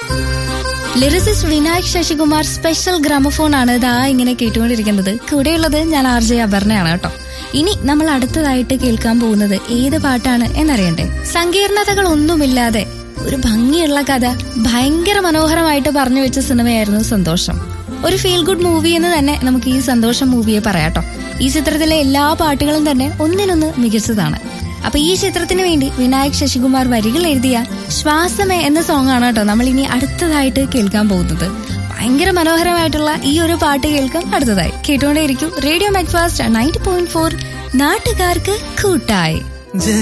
lyricist Vinayak Sasikumar special gramophone ആണ് ഇതാ ഇങ്ങനെ കേട്ടുകൊണ്ടിരിക്കുന്നത് കൂടെയുള്ളത് ഞാൻ ആർ ജെ അപർണയാണ് കേട്ടോ ഇനി നമ്മൾ അടുത്തതായിട്ട് കേൾക്കാൻ പോകുന്നത് ഏത് പാട്ടാണ് എന്നറിയണ്ടേ സങ്കീർണതകൾ ഒന്നുമില്ലാതെ ഒരു ഭംഗിയുള്ള കഥ ഭയങ്കര മനോഹരമായിട്ട് പറഞ്ഞു വെച്ച സിനിമയായിരുന്നു സന്തോഷം ഒരു ഫീൽ ഗുഡ് മൂവി എന്ന് തന്നെ നമുക്ക് ഈ സന്തോഷം മൂവിയെ പറയാട്ടോ ഈ ചിത്രത്തിലെ എല്ലാ പാട്ടുകളും തന്നെ ഒന്നിനൊന്ന് മികച്ചതാണ് അപ്പൊ ഈ ചിത്രത്തിന് വേണ്ടി വിനായക് ശശികുമാർ വരികൾ എഴുതിയ ശ്വാസമേ എന്ന സോങ് ആണ് കേട്ടോ നമ്മൾ ഇനി അടുത്തതായിട്ട് കേൾക്കാൻ പോകുന്നത് ഭയങ്കര മനോഹരമായിട്ടുള്ള ഈ ഒരു പാട്ട് കേൾക്കാം അടുത്തതായി കേട്ടുകൊണ്ടേയിരിക്കും radio Macfast ninety point four നാട്ടുകാർക്ക് കൂട്ടായി